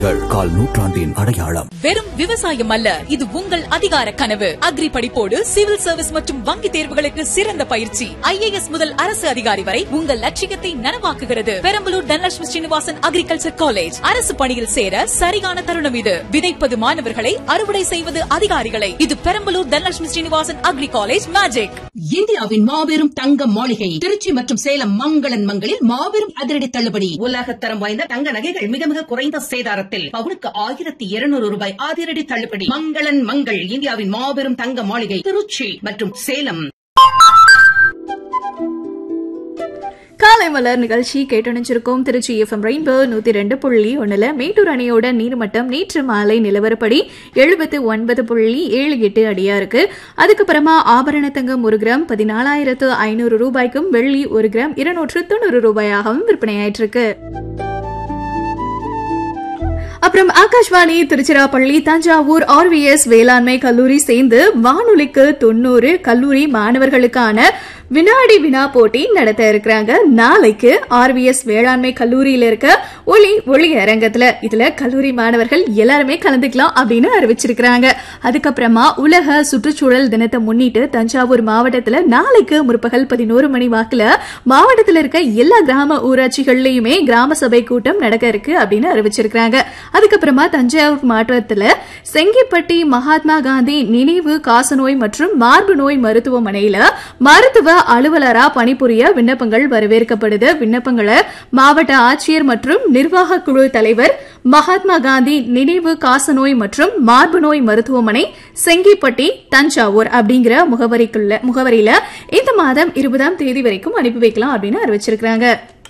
கால் நூற்றாண்டின் அடையாளம் வெறும் விவசாயம் அல்ல இது உங்கள் அதிகார கனவு அக்ரி படிப்போடு சிவில் சர்வீஸ் மற்றும் வங்கி தேர்வுகளுக்கு சிறந்த பயிற்சி ஐஏஎஸ் முதல் அரசு அதிகாரி வரை உங்கள் லட்சியத்தை நனவாக்குகிறது பெரம்பலூர் தனலட்சுமி ஸ்ரீனிவாசன் அக்ரிகல்ச்சர் காலேஜ் அரசு பணியில் சேர சரியான தருணம் இது விதைப்பது மாணவர்களை அறுவடை செய்வது அதிகாரிகளை இது Perambalur Dhanalakshmi Srinivasan agri college magic இந்தியாவின் மாபெரும் தங்க மாளிகை திருச்சி மற்றும் சேலம் மங்களன் மங்களில் மாபெரும் அதிரடி தள்ளுபடி உலகத்தரம் வாய்ந்த தங்க நகைகள் மிக மிக குறைந்த சேதாரத்தில் பவுனுக்கு ஆயிரத்தி இருநூறு ரூபாய் அதிரடி தள்ளுபடி மங்களன் மங்கள் இந்தியாவின் மாபெரும் தங்க மாளிகை திருச்சி மற்றும் சேலம் காலை மலர் நிகழ்ச்சி கேட்டணிச்சிருக்கோம் திருச்சி எஃப்எம் ரெயின்போ நூத்தி ரெண்டு புள்ளி ஒண்ணுல மேட்டூர் அணையோட நீர்மட்டம் நேற்று மாலை நிலவரப்படி எழுபத்து ஒன்பது புள்ளி ஏழு எட்டு அடியா இருக்கு அதுக்கப்புறமா ஆபரண தங்கம் ஒரு கிராம் பதினாலாயிரத்து ஐநூறு ரூபாய்க்கும் வெள்ளி ஒரு கிராம் இருநூற்று தொண்ணூறு ரூபாயாகவும் விற்பனையாயிட்டு இருக்கு அப்புறம் ஆகாஷ்வாணி திருச்சிராப்பள்ளி தஞ்சாவூர் ஆர்விஎஸ் வேளாண்மை கல்லூரி சேர்ந்து வானொலிக்கு தொண்ணூறு கல்லூரி மாணவர்களுக்கான வினாடி வினா போட்டி நடத்த இருக்கிறாங்க நாளைக்கு ஆர்விஎஸ் வேளாண்மை கல்லூரியில இருக்க ஒளி ஒளி அரங்கத்துல இதுல கல்லூரி மாணவர்கள் எல்லாருமே கலந்துக்கலாம் அப்படின்னு அறிவிச்சிருக்கிறாங்க அதுக்கப்புறமா உலக சுற்றுச்சூழல் தினத்தை முன்னிட்டு தஞ்சாவூர் மாவட்டத்துல நாளைக்கு முற்பகல் பதினோரு மணி வாக்குல மாவட்டத்துல இருக்க எல்லா கிராம ஊராட்சிகள்லயுமே கிராம சபை கூட்டம் நடக்க இருக்கு அப்படின்னு அறிவிச்சிருக்கிறாங்க அதுக்கப்புறமா தஞ்சாவூர் மாவட்டத்துல செங்கிப்பட்டி மகாத்மா காந்தி நினைவு காசநோய் மற்றும் மார்பு நோய் மருத்துவமனையில மருத்துவ அலுவலரா பணிபுரிய விண்ணப்பங்கள் வரவேற்கப்படுது விண்ணப்பங்களை மாவட்ட ஆட்சியர் மற்றும் நிர்வாக குழு தலைவர் மகாத்மா காந்தி நினைவு காசநோய் மற்றும் மார்பு நோய் மருத்துவமனை செங்கிப்பட்டி தஞ்சாவூர் அப்படிங்கிற முகவரிக்குள்ள முகவரியில இந்த மாதம் இருபதாம் தேதி வரைக்கும் அனுப்பி வைக்கலாம் அப்படின்னு அறிவிச்சிருக்காங்க